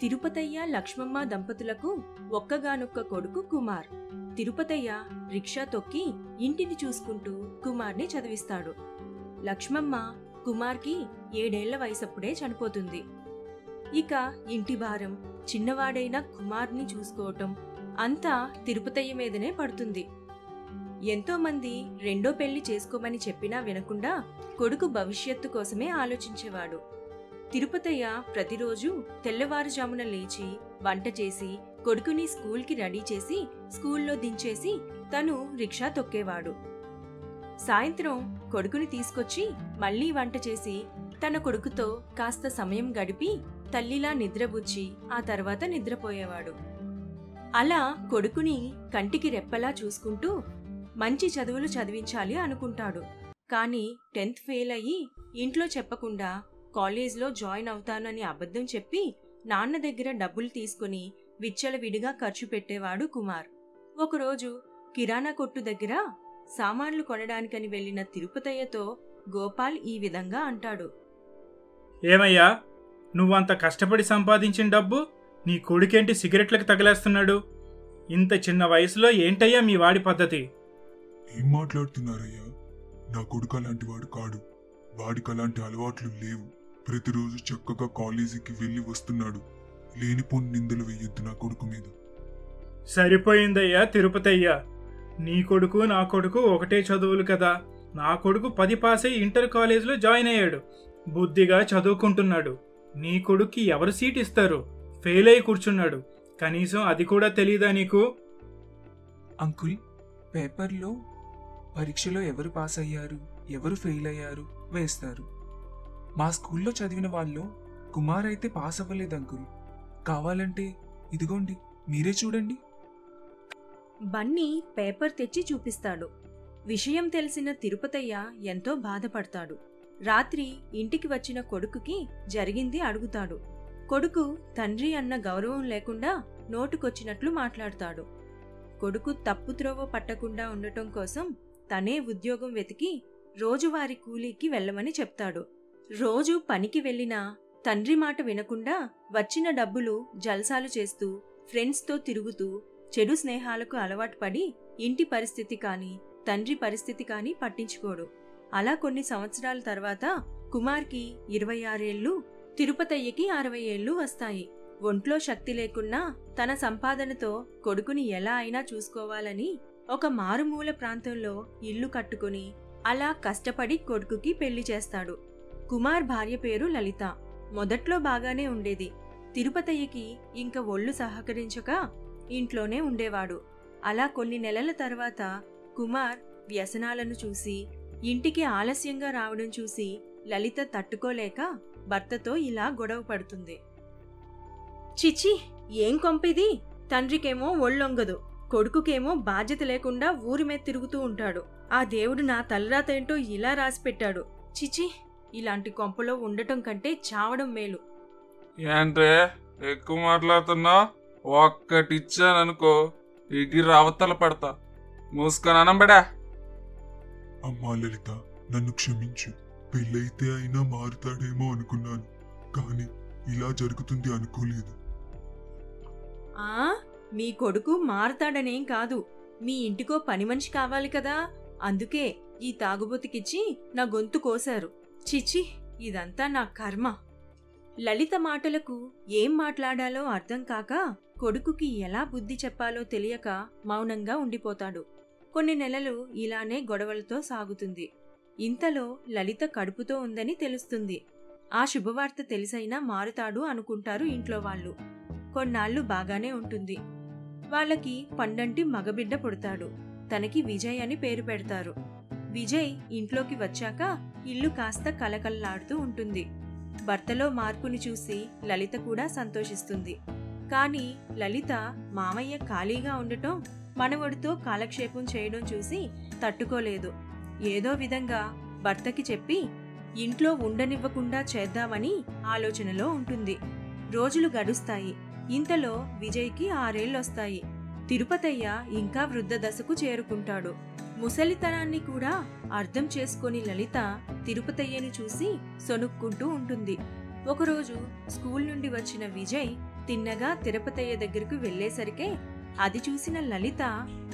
తిరుపతయ్య లక్ష్మమ్మ దంపతులకు ఒక్కగానొక్క కొడుకు కుమార్ తిరుపతయ్య రిక్షా తొక్కి ఇంటిని చూసుకుంటూ కుమార్ని చదివిస్తాడు లక్ష్మమ్మ కుమార్కి ఏడేళ్ల వయసప్పుడే చనిపోతుంది ఇక ఇంటి భారం చిన్నవాడైన కుమార్ని చూసుకోవటం అంతా తిరుపతయ్య మీదనే పడుతుంది ఎంతో మంది రెండో పెళ్లి చేసుకోమని చెప్పినా వినకుండా కొడుకు భవిష్యత్తు కోసమే ఆలోచించేవాడు తిరుపతయ్య ప్రతిరోజు తెల్లవారుజామున లేచి వంట చేసి కొడుకుని స్కూల్కి రెడీ చేసి స్కూల్లో దించేసి తను రిక్షా తొక్కేవాడు సాయంత్రం కొడుకుని తీసుకొచ్చి మళ్ళీ వంట చేసి తన కొడుకుతో కాస్త సమయం గడిపి తల్లిలా నిద్రబుచ్చి ఆ తర్వాత నిద్రపోయేవాడు అలా కొడుకుని కంటికి రెప్పలా చూసుకుంటూ మంచి చదువులు చదివించాలి అనుకుంటాడు కానీ టెన్త్ ఫెయిల్ అయ్యి ఇంట్లో చెప్పకుండా కాలేజ్లో జాయిన్ అవుతానని అబద్ధం చెప్పి నాన్న దగ్గర డబ్బులు తీసుకుని విచ్చలవిడిగా ఖర్చు పెట్టేవాడు కుమార్ ఒకరోజు కిరాణా కొట్టు దగ్గర సామాన్లు కొనడానికని వెళ్లిన తిరుపతయ్యతో గోపాల్ ఈ విధంగా అంటాడు ఏమయ్యా నువ్వంత కష్టపడి సంపాదించిన డబ్బు నీ కొడుకేంటి సిగరెట్లకు తగిలేస్తున్నాడు ఇంత చిన్న వయసులో ఏంటయ్యా మీ వాడి పద్ధతి ఏం మాట్లాడుతున్నారయ్యా నా కొడుకు అలాంటి వాడు కాడు వాడికి అలాంటి అలవాట్లు లేవు ప్రతిరోజు చక్కగా కాలేజీకి వెళ్ళి వస్తున్నాడు లేనిపోని నిందలు వెయ్యొద్దు నా కొడుకు మీద సరిపోయిందయ్యా తిరుపతయ్యా నీ కొడుకు నా కొడుకు ఒకటే చదువులు కదా నా కొడుకు పది పాస్ అయి ఇంటర్ కాలేజీలో జాయిన్ అయ్యాడు బుద్ధిగా చదువుకుంటున్నాడు నీ కొడుక్కి ఎవరు సీట్ ఇస్తారు ఫెయిల్ అయి కూర్చున్నాడు కనీసం అది కూడా తెలీదా నీకు అంకుల్ పేపర్లో పరీక్షలో ఎవరు పాస్ అయ్యారు ఎవరు ఫెయిల్ అయ్యారు వేస్తారు మా స్కూల్లో చదివిన వాళ్ళు కుమార్ అయితే పాస్ అవ్వలేదు అంకుల్ కావాలంటే ఇదిగోండి మీరే చూడండి బన్నీ పేపర్ తెచ్చి చూపిస్తాడు విషయం తెలిసిన తిరుపతయ్య ఎంతో బాధపడతాడు రాత్రి ఇంటికి వచ్చిన కొడుకుకి జరిగింది అడుగుతాడు కొడుకు తండ్రి అన్న గౌరవం లేకుండా నోటుకొచ్చినట్లు మాట్లాడతాడు కొడుకు తప్పు త్రోవ పట్టకుండా ఉండటం కోసం తనే ఉద్యోగం వెతికి రోజువారి కూలీకి వెళ్ళమని చెప్తాడు రోజు పనికి వెళ్ళినా తండ్రి మాట వినకుండా వచ్చిన డబ్బులు జల్సాలు చేస్తూ ఫ్రెండ్స్తో తిరుగుతూ చెడు స్నేహాలకు అలవాటు పడి ఇంటి పరిస్థితి కానీ తండ్రి పరిస్థితి కానీ పట్టించుకోడు అలా కొన్ని సంవత్సరాల తర్వాత కుమార్కి ఇరవై ఆరేళ్లు తిరుపతయ్యకి అరవై ఏళ్లు వస్తాయి ఒంట్లో శక్తి లేకున్నా తన సంపాదనతో కొడుకుని ఎలా అయినా చూసుకోవాలని ఒక మారుమూల ప్రాంతంలో ఇల్లు కట్టుకుని అలా కష్టపడి కొడుకుకి పెళ్లి చేస్తాడు కుమార్ భార్య పేరు లలిత మొదట్లో బాగానే ఉండేది తిరుపతయ్యకి ఇంక ఒళ్ళు సహకరించక ఇంట్లోనే ఉండేవాడు అలా కొన్ని నెలల తర్వాత కుమార్ వ్యసనాలను చూసి ఇంటికి ఆలస్యంగా రావడం చూసి లలిత తట్టుకోలేక భర్తతో ఇలా గొడవ పడుతుంది చిచి ఏం కొంపిది తండ్రికేమో ఒళ్ళొంగదు కొడుకుకేమో బాధ్యత లేకుండా ఊరి మీద తిరుగుతూ ఉంటాడు ఆ దేవుడు నా తలరాత ఏంటో ఇలా రాసిపెట్టాడు చిచి ఇలాంటి కొంపలో ఉండటం కంటే చావడం మేలు ఏంట్రే ఎక్కువ మాట్లాడుతున్నావు ఒక్కటి ఇచ్చాననుకో ఎగిరి అవతల పడతా మూసుకొని అనంబడా అమ్మా లలిత నన్ను క్షమించు పెళ్ళైతే అయినా మారుతాడేమో అనుకున్నాను కానీ ఇలా జరుగుతుంది అనుకోలేదు ఆ మీ కొడుకు మారతాడనేం కాదు మీ ఇంటికో పని మనిషి కావాలి కదా అందుకే ఈ తాగుబోతుకిచ్చి నా గొంతు కోశారు చిచి ఇదంతా నా కర్మ లలిత మాటలకు ఏం మాట్లాడాలో అర్థం కాక కొడుకుకి ఎలా బుద్ధి చెప్పాలో తెలియక మౌనంగా ఉండిపోతాడు కొన్ని నెలలు ఇలానే గొడవలతో సాగుతుంది ఇంతలో లలిత కడుపుతో ఉందని తెలుస్తుంది ఆ శుభవార్త తెలిసైనా మారుతాడు అనుకుంటారు ఇంట్లో వాళ్ళు కొన్నాళ్ళు బాగానే ఉంటుంది వాళ్ళకి పండంటి మగబిడ్డ పుడతాడు తనకి విజయ్ అని పేరు పెడతారు విజయ్ ఇంట్లోకి వచ్చాక ఇల్లు కాస్త కలకల్లాడుతూ ఉంటుంది భర్తలో మార్పుని చూసి లలిత కూడా సంతోషిస్తుంది కానీ లలిత మామయ్య ఖాళీగా ఉండటం మనవడితో కాలక్షేపం చేయడం చూసి తట్టుకోలేదు ఏదో విధంగా భర్తకి చెప్పి ఇంట్లో ఉండనివ్వకుండా చేద్దామని ఆలోచనలో ఉంటుంది రోజులు గడుస్తాయి ఇంతలో విజయ్కి ఆరేళ్లొస్తాయి తిరుపతయ్య ఇంకా వృద్ధ దశకు చేరుకుంటాడు ముసలితనాన్ని కూడా అర్థం చేసుకొని లలిత తిరుపతయ్యని చూసి సొనుక్కుంటూ ఉంటుంది ఒకరోజు స్కూల్ నుండి వచ్చిన విజయ్ తిన్నగా తిరుపతయ్య దగ్గరకు వెళ్ళేసరికే అది చూసిన లలిత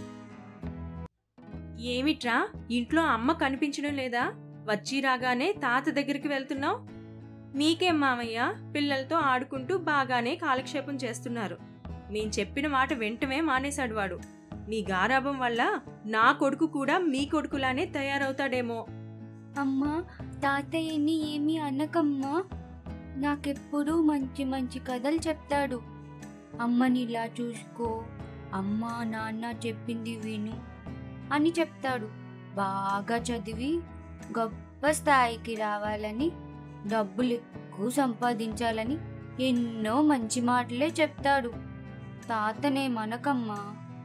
ఏమిట్రా ఇంట్లో అమ్మ కనిపించడం లేదా వచ్చి రాగానే తాత దగ్గరికి వెళ్తున్నావు నీకేం మామయ్య పిల్లలతో ఆడుకుంటూ బాగానే కాలక్షేపం చేస్తున్నారు నేను చెప్పిన మాట వెంటనే మానేశాడు వాడు నీ గారాభం వల్ల నా కొడుకు కూడా మీ కొడుకులానే తయారవుతాడేమో అమ్మా తాతయ్యని ఏమీ అనకమ్మా నాకెప్పుడూ మంచి మంచి కథలు చెప్తాడు అమ్మని ఇలా చూసుకో అమ్మ నాన్న చెప్పింది విను అని చెప్తాడు బాగా చదివి గొప్ప స్థాయికి రావాలని డబ్బులు ఎక్కువ సంపాదించాలని ఎన్నో మంచి మాటలే చెప్తాడు తాతనే మనకమ్మా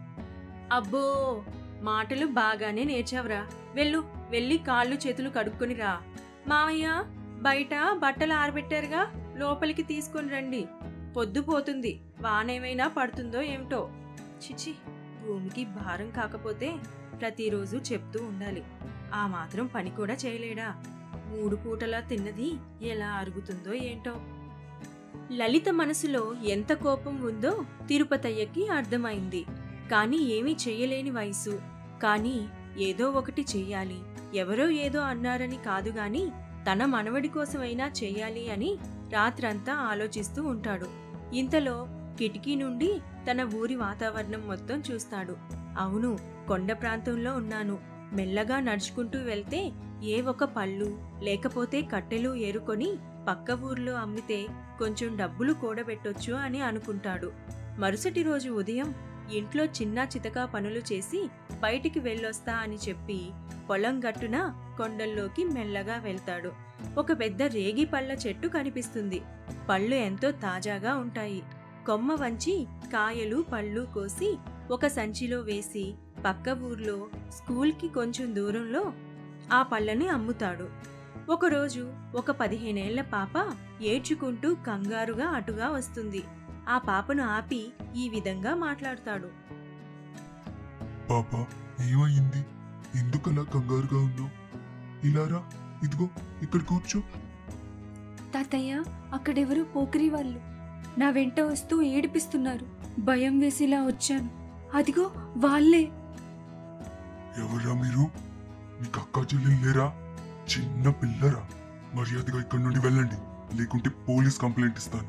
అబ్బో మాటలు బాగానే నేర్చావురా వెళ్ళు వెళ్ళి కాళ్ళు చేతులు కడుక్కొని రా మావయ్య బయట బట్టలు ఆరబెట్టారుగా లోపలికి తీసుకొని రండి పొద్దుపోతుంది వానేమైనా పడుతుందో ఏమిటో చిచి భూమికి భారం కాకపోతే ప్రతిరోజు చెప్తూ ఉండాలి ఆ మాత్రం పని కూడా చేయలేడా మూడు పూటలా తిన్నది ఎలా అరుగుతుందో ఏంటో లలిత మనసులో ఎంత కోపం ఉందో తిరుపతయ్యకి అర్థమైంది కానీ ఏమీ చెయ్యలేని వయసు కానీ ఏదో ఒకటి చెయ్యాలి ఎవరో ఏదో అన్నారని కాదు గాని తన మనవడి కోసమైనా చెయ్యాలి అని రాత్రంతా ఆలోచిస్తూ ఉంటాడు ఇంతలో కిటికీ నుండి తన ఊరి వాతావరణం మొత్తం చూస్తాడు అవును కొండ ప్రాంతంలో ఉన్నాను మెల్లగా నడుచుకుంటూ వెళ్తే ఏ ఒక పళ్ళు లేకపోతే కట్టెలు ఏరుకొని పక్క ఊర్లో అమ్మితే కొంచెం డబ్బులు కూడబెట్టొచ్చు అని అనుకుంటాడు మరుసటి రోజు ఉదయం ఇంట్లో చిన్న చితకా పనులు చేసి బయటికి వెళ్ళొస్తా అని చెప్పి పొలం గట్టున కొండల్లోకి మెల్లగా వెళ్తాడు ఒక పెద్ద రేగి పళ్ళ చెట్టు కనిపిస్తుంది పళ్ళు ఎంతో తాజాగా ఉంటాయి కొమ్మ వంచి కాయలు పళ్ళు కోసి ఒక సంచిలో వేసి పక్క ఊర్లో స్కూల్కి కొంచెం దూరంలో ఆ పళ్ళని అమ్ముతాడు ఒకరోజు ఒక పదిహేనేళ్ల పాప ఏడ్చుకుంటూ కంగారుగా అటుగా వస్తుంది ఆ పాపను ఆపి ఈ విధంగా మాట్లాడతాడు పాప ఏమైంది ఎందుకలా కంగారుగా ఉన్నావు ఇలారా ఇదిగో ఇక్కడ కూర్చో తాతయ్య అక్కడెవరో పోకిరి వాళ్ళు నా వెంట వస్తూ ఏడిపిస్తున్నారు భయం వేసేలా వచ్చాను అదిగో వాళ్ళే ఎవరా మీరు మీకు అక్క చెల్లెలు లేరా చిన్న పిల్లరా మర్యాదగా ఇక్కడి నుండి వెళ్ళండి లేకుంటే పోలీస్ కంప్లైంట్ ఇస్తాను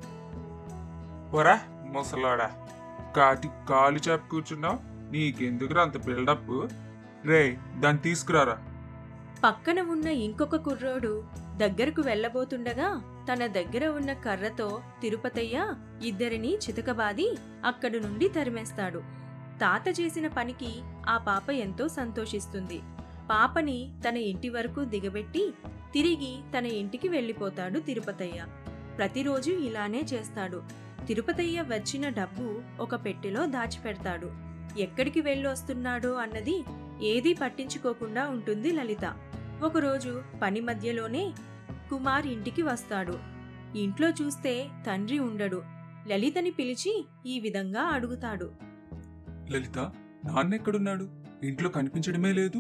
పోరా ముసలాడా కాటి కాలు చాపి కూర్చున్నావు నీకెందుకురా అంత బిల్డప్ రే దాన్ని తీసుకురారా పక్కన ఉన్న ఇంకొక కుర్రోడు దగ్గరకు వెళ్ళబోతుండగా తన దగ్గర ఉన్న కర్రతో తిరుపతయ్య ఇద్దరిని చితకబాది అక్కడి నుండి తరిమేస్తాడు తాత చేసిన పనికి ఆ పాప ఎంతో సంతోషిస్తుంది పాపని తన ఇంటి వరకు దిగబెట్టి తిరిగి తన ఇంటికి వెళ్ళిపోతాడు తిరుపతయ్య ప్రతిరోజు ఇలానే చేస్తాడు తిరుపతయ్య వచ్చిన డబ్బు ఒక పెట్టెలో దాచిపెడతాడు ఎక్కడికి వెళ్ళొస్తున్నాడో అన్నది ఏదీ పట్టించుకోకుండా ఉంటుంది లలిత ఒకరోజు పని మధ్యలోనే కుమార్ ఇంటికి వస్తాడు ఇంట్లో చూస్తే తండ్రి ఉండడు లలితని పిలిచి ఈ విధంగా అడుగుతాడు లలిత నాన్న ఎక్కడున్నాడు ఇంట్లో కనిపించడమే లేదు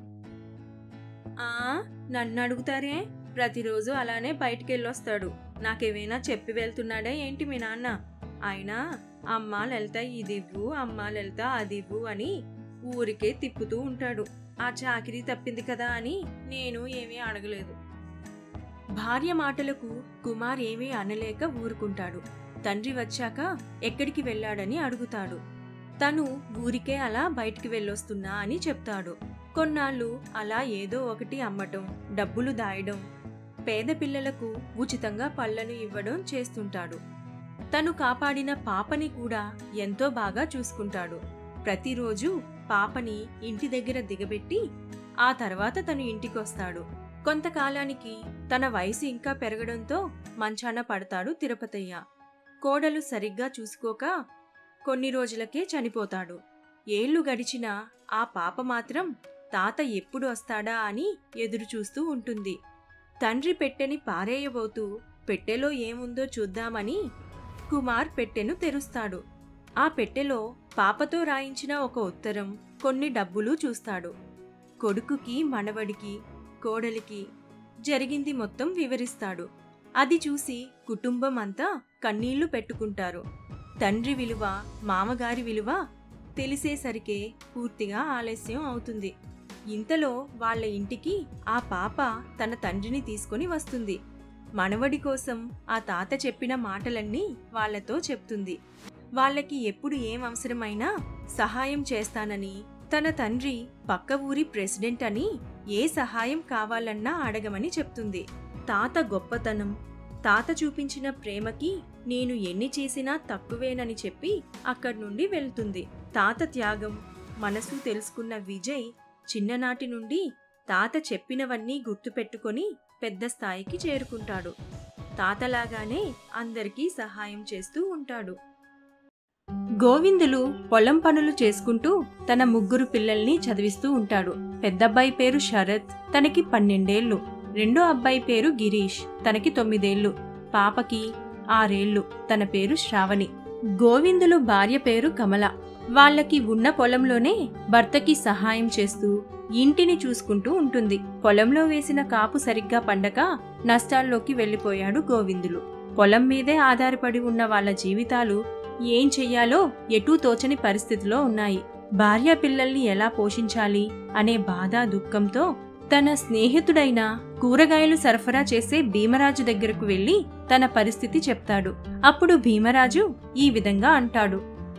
ఆ నన్ను అడుగుతారే ప్రతిరోజు అలానే బయటికెళ్ళొస్తాడు నాకేమైనా చెప్పి వెళ్తున్నాడా ఏంటి మీ నాన్న అయినా అమ్మ లలిత ఇదివ్వు అమ్మ లలిత అదివ్వు అని ఊరికే తిప్పుతూ ఉంటాడు ఆ చాకిరీ తప్పింది కదా అని నేను ఏమీ అడగలేదు భార్య మాటలకు కుమార్ ఏమీ అనలేక ఊరుకుంటాడు తండ్రి వచ్చాక ఎక్కడికి వెళ్ళాడని అడుగుతాడు తను ఊరికే అలా బయటికి వెళ్ళొస్తున్నా అని చెప్తాడు కొన్నాళ్ళు అలా ఏదో ఒకటి అమ్మటం డబ్బులు దాయడం పేద పిల్లలకు ఉచితంగా పళ్ళను ఇవ్వడం చేస్తుంటాడు తను కాపాడిన పాపని కూడా ఎంతో బాగా చూసుకుంటాడు ప్రతిరోజు పాపని ఇంటి దగ్గర దిగబెట్టి ఆ తర్వాత తను ఇంటికొస్తాడు కొంతకాలానికి తన వయసు ఇంకా పెరగడంతో మంచాన పడతాడు తిరుపతయ్య కోడలు సరిగ్గా చూసుకోక కొన్ని రోజులకే చనిపోతాడు ఏళ్లు గడిచినా ఆ పాప మాత్రం తాత ఎప్పుడు వస్తాడా అని ఎదురుచూస్తూ ఉంటుంది తండ్రి పెట్టెని పారేయబోతూ పెట్టెలో ఏముందో చూద్దామని కుమార్ పెట్టెను తెరుస్తాడు ఆ పెట్టెలో పాపతో రాయించిన ఒక ఉత్తరం కొన్ని డబ్బులు చూస్తాడు కొడుకుకి మనవడికి కోడలికి జరిగింది మొత్తం వివరిస్తాడు అది చూసి కుటుంబం అంతా కన్నీళ్లు పెట్టుకుంటారు తండ్రి విలువ మామగారి విలువ తెలిసేసరికే పూర్తిగా ఆలస్యం అవుతుంది ఇంతలో వాళ్ళ ఇంటికి ఆ పాప తన తండ్రిని తీసుకొని వస్తుంది మనవడి కోసం ఆ తాత చెప్పిన మాటలన్నీ వాళ్ళతో చెప్తుంది వాళ్ళకి ఎప్పుడు ఏం అవసరమైనా సహాయం చేస్తానని తన తండ్రి పక్క ఊరి ప్రెసిడెంట్ అని ఏ సహాయం కావాలన్నా అడగమని చెప్తుంది తాత గొప్పతనం తాత చూపించిన ప్రేమకి నేను ఎన్ని చేసినా తక్కువేనని చెప్పి అక్కడి నుండి వెళ్తుంది తాత త్యాగం మనసు తెలుసుకున్న విజయ్ చిన్ననాటి నుండి తాత చెప్పినవన్నీ గుర్తుపెట్టుకొని పెద్ద స్థాయికి చేరుకుంటాడు తాతలాగానే అందరికీ సహాయం చేస్తూ ఉంటాడు గోవిందులు పొలం పనులు చేసుకుంటూ తన ముగ్గురు పిల్లల్ని చదివిస్తూ ఉంటాడు పెద్దబ్బాయి పేరు శరత్ తనకి పన్నెండేళ్లు రెండో అబ్బాయి పేరు గిరీష్ తనకి తొమ్మిదేళ్లు పాపకి ఆరేళ్లు తన పేరు శ్రావణి గోవిందులు భార్య పేరు కమల వాళ్ళకి ఉన్న పొలంలోనే భర్తకి సహాయం చేస్తూ ఇంటిని చూసుకుంటూ ఉంటుంది పొలంలో వేసిన కాపు సరిగ్గా పండక నష్టాల్లోకి వెళ్లిపోయాడు గోవిందులు పొలం మీదే ఆధారపడి ఉన్న వాళ్ళ జీవితాలు ఏం చెయ్యాలో ఎటూ తోచని పరిస్థితిలో ఉన్నాయి భార్య పిల్లల్ని ఎలా పోషించాలి అనే బాధ దుఃఖంతో తన స్నేహితుడైన కూరగాయలు సరఫరా చేసే భీమరాజు దగ్గరకు వెళ్లి తన పరిస్థితి చెప్తాడు అప్పుడు భీమరాజు ఈ విధంగా అంటాడు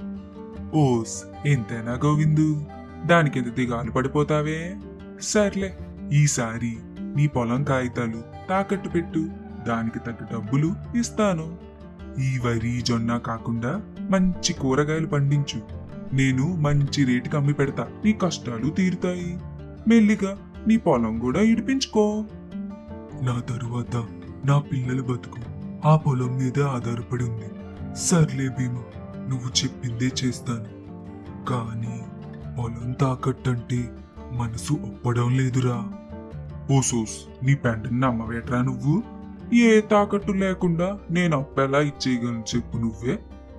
ఓస్ ఎంతైనా గోవిందు దానికెంత దిగాలు పడిపోతావే సర్లే ఈసారి నీ పొలం కాగితాలు తాకట్టు పెట్టు దానికి తగ్గ డబ్బులు ఇస్తాను ఈ వరి జొన్న కాకుండా మంచి కూరగాయలు పండించు నేను మంచి రేటుకి అమ్మి పెడతా నీ కష్టాలు తీరుతాయి మెల్లిగా నీ పొలం కూడా ఇడిపించుకో నా తరువాత నా పిల్లల బతుకు ఆ పొలం మీద ఆధారపడి ఉంది సర్లే భీమా నువ్వు చెప్పిందే చేస్తాను కానీ పొలం తాకట్టంటే మనసు ఒప్పడం లేదురా ఓసోస్ నీ పెంటని నమ్మవేట్రా నువ్వు ఏ తాకట్టు లేకుండా నేను అప్పెలా ఇచ్చేయగలను చెప్పు నువ్వే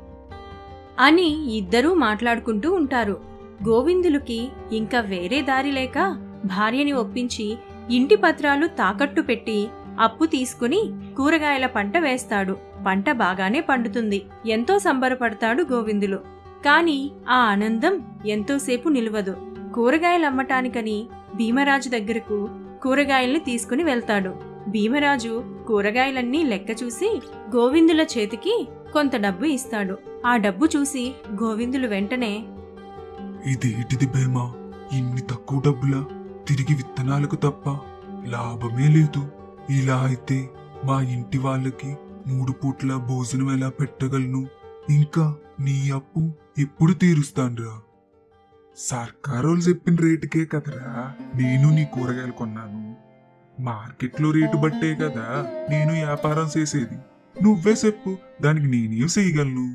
అని ఇద్దరూ మాట్లాడుకుంటూ ఉంటారు గోవిందులకి ఇంకా వేరే దారి లేక భార్యని ఒప్పించి ఇంటి పత్రాలు తాకట్టు పెట్టి అప్పు తీసుకుని కూరగాయల పంట వేస్తాడు పంట బాగానే పండుతుంది ఎంతో సంబరపడతాడు గోవిందులు కాని ఆ ఆనందం ఎంతోసేపు నిలవదు కూరగాయలు అమ్మటానికని భీమరాజు దగ్గరకు కూరగాయల్ని తీసుకుని వెళ్తాడు భీమరాజు కూరగాయలన్నీ లెక్క చూసి గోవిందుల చేతికి కొంత డబ్బు ఇస్తాడు ఆ డబ్బు చూసి గోవిందులు వెంటనే ఇదేటిది భీమా ఇన్ని తక్కువ డబ్బులా తిరిగి విత్తనాలకు తప్ప లాభమే లేదు ఇలా అయితే మా ఇంటి వాళ్ళకి మూడు పూట్ల భోజనం ఎలా పెట్టగలను ఇంకా నీ అప్పు ఎప్పుడు తీరుస్తాన్రా సర్కారోళ్ళు చెప్పిన రేటుకే కదరా నేను నీ కూరగాయలు కొన్నాను మార్కెట్లో రేటు బట్టే కదా నేను వ్యాపారం చేసేది నువ్వే చెప్పు దానికి నేనేం చేయగలను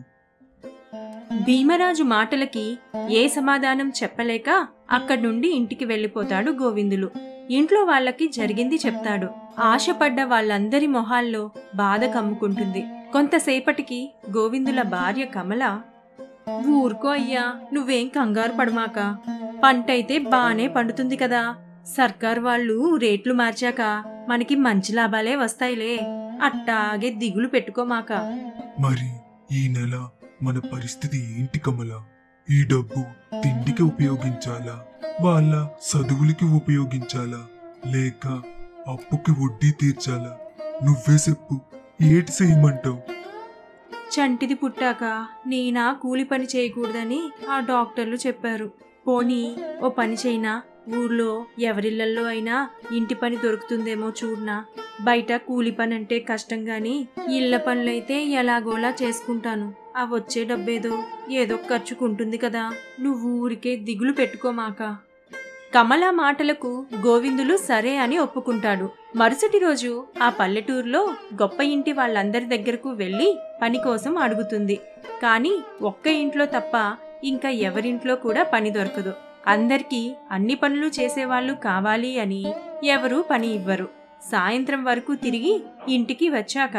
భీమరాజు మాటలకి ఏ సమాధానం చెప్పలేక అక్కడి నుండి ఇంటికి వెళ్ళిపోతాడు గోవిందులు ఇంట్లో వాళ్ళకి జరిగింది చెప్తాడు ఆశపడ్డ వాళ్ళందరి మొహాల్లో బాధ కమ్ముకుంటుంది కొంతసేపటికి గోవిందుల భార్య కమల ఊరుకో అయ్యా నువ్వేం కంగారు పడమాక పంటైతే బానే పండుతుంది కదా సర్కార్ వాళ్ళు రేట్లు మార్చాక మనకి మంచి లాభాలే వస్తాయిలే అట్టాగే దిగులు పెట్టుకోమాక మరి ఈ నెల మన పరిస్థితి ఏంటి కమల ఈ డబ్బు తిండికి ఉపయోగించాలా వాళ్ళ చదువులకి ఉపయోగించాలా లేక అప్పుకి వడ్డీ తీర్చాలా నువ్వే చెప్పు ఏటి చేయమంటావు చంటిది పుట్టాక నేనా కూలి పని చేయకూడదని ఆ డాక్టర్లు చెప్పారు పోనీ ఓ పని చేయనా ఊర్లో ఎవరిళ్లల్లో అయినా ఇంటి పని దొరుకుతుందేమో చూడనా బయట కూలి పని అంటే కష్టం గాని ఇళ్ల పనులైతే ఎలాగోలా చేసుకుంటాను ఆ వచ్చే డబ్బేదో ఏదో ఖర్చుకుంటుంది కదా నువ్వు ఊరికే దిగులు పెట్టుకోమాక కమల మాటలకు గోవిందులు సరే అని ఒప్పుకుంటాడు మరుసటి రోజు ఆ పల్లెటూరులో గొప్ప ఇంటి వాళ్ళందరి దగ్గరకు వెళ్ళి పని కోసం అడుగుతుంది కానీ ఒక్క ఇంట్లో తప్ప ఇంకా ఎవరింట్లో కూడా పని దొరకదు అందరికీ అన్ని పనులు చేసేవాళ్ళు కావాలి అని ఎవరూ పని ఇవ్వరు సాయంత్రం వరకు తిరిగి ఇంటికి వచ్చాక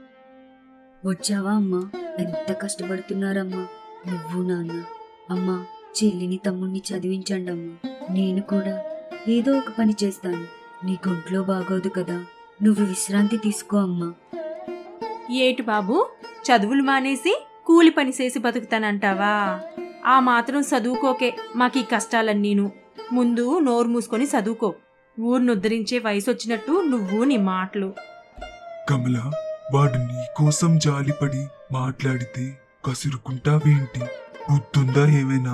వచ్చావా అమ్మా ఎంత కష్టపడుతున్నారమ్మా నువ్వు నాన్న అమ్మా చెల్లిని తమ్ముణ్ణి చదివించండి అమ్మా నేను కూడా ఏదో ఒక పని చేస్తాను నీ ఒంట్లో బాగోదు కదా నువ్వు విశ్రాంతి తీసుకో అమ్మా ఏటి బాబు చదువులు మానేసి కూలి పని చేసి బతుకుతానంటావా ఆ మాత్రం చదువుకోకే మాకీ కష్టాలన్నీను ముందు నోరు మూసుకొని చదువుకో ఊరిని ఉద్ధరించే వయసు వచ్చినట్టు నువ్వు నీ మాటలు కమల వాడు నీ కోసం జాలిపడి మాట్లాడితే కసురుకుంటావేంటి బుద్ధుందా ఏమైనా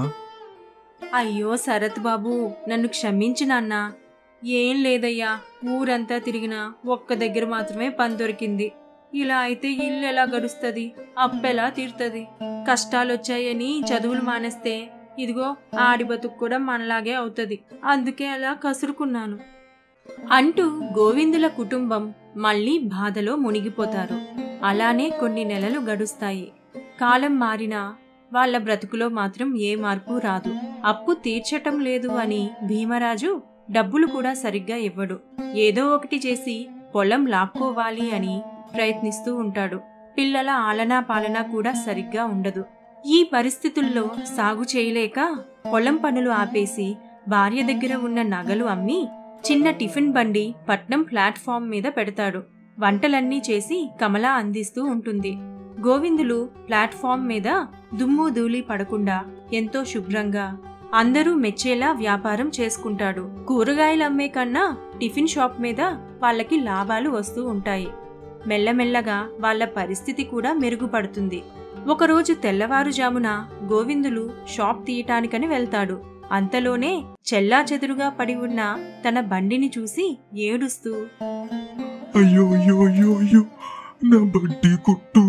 అయ్యో శరత్ బాబు నన్ను క్షమించు నాన్నా ఏం లేదయ్యా ఊరంతా తిరిగినా ఒక్క దగ్గర మాత్రమే పని దొరికింది ఇలా అయితే ఇల్లు ఎలా గడుస్తుంది అప్పెలా తీరుతుంది కష్టాలొచ్చాయని చదువులు మానేస్తే ఇదిగో ఆడి బతుకు కూడా మనలాగే అవుతుంది అందుకే అలా కసురుకున్నాను అంటూ గోవిందుల కుటుంబం మళ్ళీ బాధలో మునిగిపోతారు అలానే కొన్ని నెలలు గడుస్తాయి కాలం మారినా వాళ్ళ బ్రతుకులో మాత్రం ఏ మార్పు రాదు అప్పు తీర్చటం లేదు అని భీమరాజు డబ్బులు కూడా సరిగ్గా ఇవ్వడు ఏదో ఒకటి చేసి పొలం లాక్కోవాలి అని ప్రయత్నిస్తూ ఉంటాడు పిల్లల ఆలనా పాలన కూడా సరిగ్గా ఉండదు ఈ పరిస్థితుల్లో సాగు చేయలేక పొలం పనులు ఆపేసి భార్య దగ్గర ఉన్న నగలు అమ్మి చిన్న టిఫిన్ బండి పట్నం ప్లాట్ఫామ్ మీద పెడతాడు వంటలన్నీ చేసి కమల అందిస్తూ ఉంటుంది గోవిందులు ప్లాట్ఫామ్ మీద దుమ్ము ధూళి పడకుండా ఎంతో శుభ్రంగా అందరూ మెచ్చేలా వ్యాపారం చేసుకుంటాడు కూరగాయలు అమ్మే కన్నా టిఫిన్ షాప్ మీద వాళ్ళకి లాభాలు వస్తూ ఉంటాయి మెల్లమెల్లగా వాళ్ళ పరిస్థితి కూడా మెరుగుపడుతుంది ఒకరోజు తెల్లవారుజామున గోవిందులు షాప్ తీయటానికని వెళ్తాడు అంతలోనే చెల్లాచెదురుగా పడి ఉన్న తన బండిని చూసి ఏడుస్తూ అయ్యో అయ్యో అయ్యో అయ్యో నా బడ్డీ కొట్టు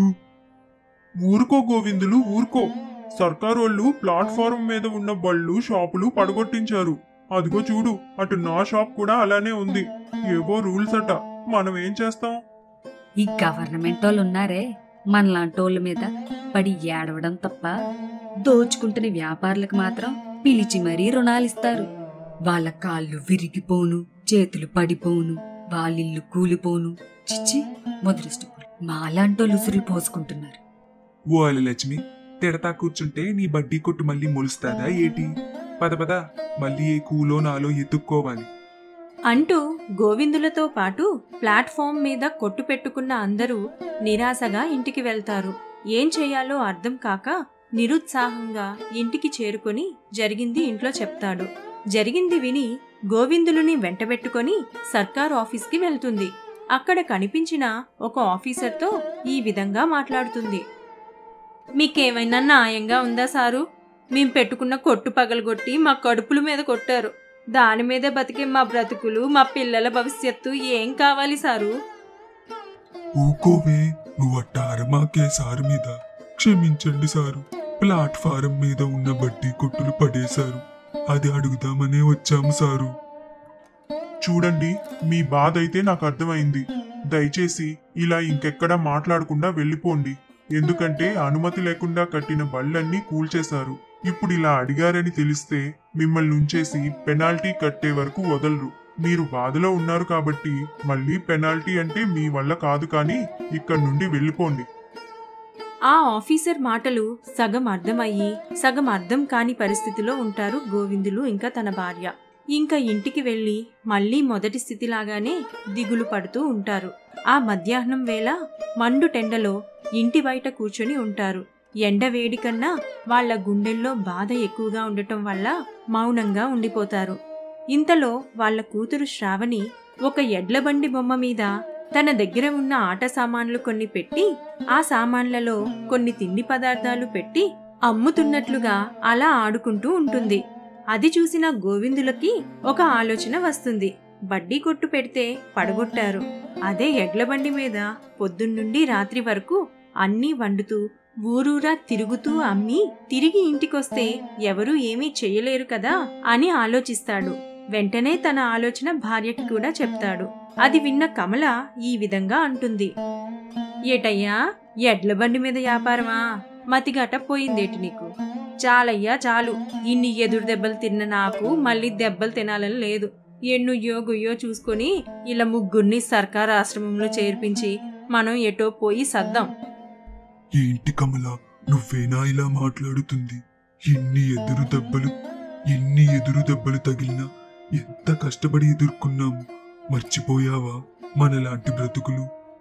ఊరుకో గోవిందులు ఊరుకో సర్కారోళ్ళు ప్లాట్ఫారం మీద ఉన్న బళ్ళు షాపులు పడగొట్టించారు అదిగో చూడు అటు నా షాప్ కూడా అలానే ఉంది ఏవో రూల్స్ అట మనం ఏం చేస్తాం ఈ గవర్నమెంట్ వాళ్ళు ఉన్నారే మనలాంటి వాళ్ళ మీద పడి ఏడవడం తప్ప దోచుకుంటున్న వ్యాపారులకు మాత్రం పిలిచి మరీ రుణాలు ఇస్తారు వాళ్ళ కాళ్ళు విరిగిపోను చేతులు పడిపోను వాళ్ళిల్లు కూలిపోను చిచ్చి మొదలుస్తూ మాలాంటోళ్ళు ఉసురులు పోసుకుంటున్నారు ఓల లక్ష్మి తిడతా కూర్చుంటే నీ బడ్డీ కొట్టు మళ్ళీ మొలుస్తాదా ఏటి పద పద మళ్ళీ ఏ కూలో నాలో ఎత్తుక్కోవాలి అంటూ గోవిందులతో పాటు ప్లాట్ఫామ్ మీద కొట్టు పెట్టుకున్న అందరూ నిరాశగా ఇంటికి వెళ్తారు ఏం చేయాలో అర్థం కాక నిరుత్సాహంగా ఇంటికి చేరుకొని జరిగింది ఇంట్లో చెప్తాడు జరిగింది విని గోవిందులుని వెంటబెట్టుకొని సర్కార్ ఆఫీస్కి వెళ్తుంది అక్కడ కనిపించిన ఒక ఆఫీసర్తో ఈ విధంగా మాట్లాడుతుంది మీకేమైనా న్యాయంగా ఉందా సారు మేం పెట్టుకున్న కొట్టు పగలగొట్టి మా కడుపుల మీద కొట్టారు దాని మీద బతికే మా బ్రతుకులు మా పిల్లల భవిష్యత్తు ఏం కావాలి సారు ఊకోవే నువ్వు అట్టారమాకే సారు మీద క్షమించండి సారు ప్లాట్ఫారం మీద ఉన్న బడ్డీ కొట్టులు పడేశారు అది అడుగుదామనే వచ్చాము సారు చూడండి మీ బాధ అయితే నాకు అర్థమైంది దయచేసి ఇలా ఇంకెక్కడా మాట్లాడకుండా వెళ్ళిపోండి ఎందుకంటే అనుమతి లేకుండా కట్టిన బళ్ళన్నీ కూల్చేశారు ఇప్పుడు ఇలా అడిగారని తెలిస్తే మిమ్మల్ని ఉంచేసి పెనాల్టీ కట్టే వరకు వదలరు మీరు బాధలో ఉన్నారు కాబట్టి మళ్ళీ పెనాల్టీ అంటే మీ వల్ల కాదు కానీ ఇక్కడ నుండి వెళ్ళిపోండి ఆ ఆఫీసర్ మాటలు సగం అర్థమయ్యి సగం అర్థం కాని పరిస్థితిలో ఉంటారు గోవిందులు ఇంకా తన భార్య ఇంకా ఇంటికి వెళ్ళి మళ్ళీ మొదటి స్థితిలాగానే దిగులు పడుతూ ఉంటారు ఆ మధ్యాహ్నం వేళ మండు టెండలో ఇంటి బయట కూర్చొని ఉంటారు ఎండ వేడి కన్నా వాళ్ళ గుండెల్లో బాధ ఎక్కువగా ఉండటం వల్ల మౌనంగా ఉండిపోతారు ఇంతలో వాళ్ళ కూతురు శ్రావణి ఒక ఎడ్లబండి బొమ్మ మీద తన దగ్గర ఉన్న ఆట సామాన్లు కొన్ని పెట్టి ఆ సామాన్లలో కొన్ని తిండి పదార్థాలు పెట్టి అమ్ముతున్నట్లుగా అలా ఆడుకుంటూ ఉంటుంది అది చూసిన గోవిందులకి ఒక ఆలోచన వస్తుంది బడ్డీ కొట్టు పెడితే పడగొట్టారు అదే ఎడ్లబండి మీద పొద్దున్నుండి రాత్రి వరకు అన్నీ వండుతూ ఊరూరా తిరుగుతూ అమ్మి తిరిగి ఇంటికొస్తే ఎవరూ ఏమీ చెయ్యలేరు కదా అని ఆలోచిస్తాడు వెంటనే తన ఆలోచన భార్యకి కూడా చెప్తాడు అది విన్న కమల ఈ విధంగా అంటుంది ఏటయ్యా ఎడ్ల బండి మీద వ్యాపారమా మతిగట పోయిందేటి నీకు చాలయ్యా చాలు ఇన్ని ఎదురు దెబ్బలు తిన్న నాకు మళ్ళీ దెబ్బలు తినాలని లేదు ఎన్నుయ్యో గుయ్యో చూసుకొని ఇలా ముగ్గురిని సర్కార్ ఆశ్రమంలో చేర్పించి మనం ఎటో పోయి సద్దాం ఏంటి కమల నువ్వేనా ఇలా మాట్లాడుతుంది ఎన్ని ఎదురు దెబ్బలు ఎన్ని ఎదురు దెబ్బలు తగిలినా ఎంత కష్టపడి ఎదుర్కొన్నాము మర్చిపోయావా మనలాంటి బ్రతుకులు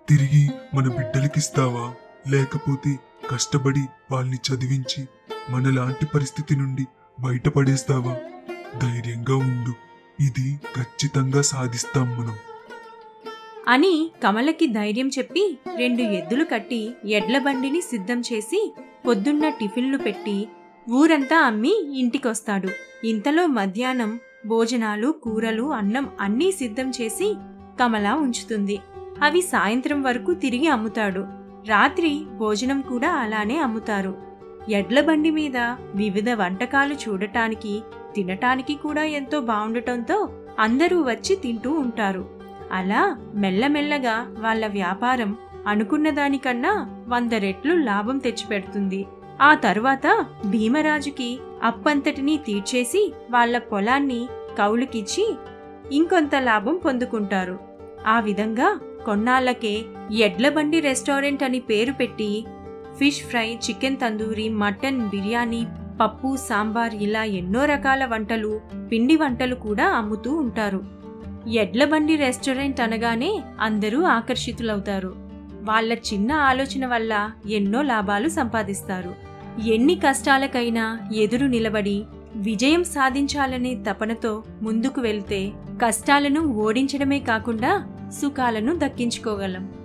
తిరిగి మన బిడ్డలకిస్తావా లేకపోతే కష్టపడి వాళ్ళని చదివించి మనలాంటి పరిస్థితి నుండి బయటపడేస్తావా ధైర్యంగా ఉండు ఇది ఖచ్చితంగా సాధిస్తాం మనం అని కమలకి ధైర్యం చెప్పి రెండు ఎద్దులు కట్టి ఎడ్ల బండిని సిద్ధం చేసి పొద్దున్న టిఫిన్లు పెట్టి ఊరంతా అమ్మి ఇంటికొస్తాడు ఇంతలో మధ్యాహ్నం భోజనాలు కూరలు అన్నం అన్నీ సిద్ధం చేసి కమల ఉంచుతుంది అవి సాయంత్రం వరకు తిరిగి అమ్ముతాడు రాత్రి భోజనం కూడా అలానే అమ్ముతారు ఎడ్ల బండి మీద వివిధ వంటకాలు చూడటానికి తినటానికి కూడా ఎంతో బావుండటంతో అందరూ వచ్చి తింటూ ఉంటారు అలా మెల్లమెల్లగా వాళ్ళ వ్యాపారం అనుకున్న దానికన్నా వంద రెట్లు లాభం తెచ్చిపెడుతుంది ఆ తరువాత భీమరాజుకి అప్పంతటినీ తీర్చేసి వాళ్ళ పొలాన్ని కౌలుకిచ్చి ఇంకొంత లాభం పొందుకుంటారు ఆ విధంగా కొన్నాళ్లకే ఎడ్లబండి రెస్టారెంట్ అని పేరు పెట్టి fish fry chicken tandoori mutton biryani పప్పు సాంబార్ ఇలా ఎన్నో రకాల వంటలు పిండి వంటలు కూడా అమ్ముతూ ఉంటారు ఎడ్లబండి రెస్టారెంట్ అనగానే అందరూ ఆకర్షితులవుతారు వాళ్ళ చిన్న ఆలోచన వల్ల ఎన్నో లాభాలు సంపాదిస్తారు ఎన్ని కష్టాలకైనా ఎదురు నిలబడి విజయం సాధించాలనే తపనతో ముందుకు వెళ్తే కష్టాలను ఓడించడమే కాకుండా సుఖాలను దక్కించుకోగలం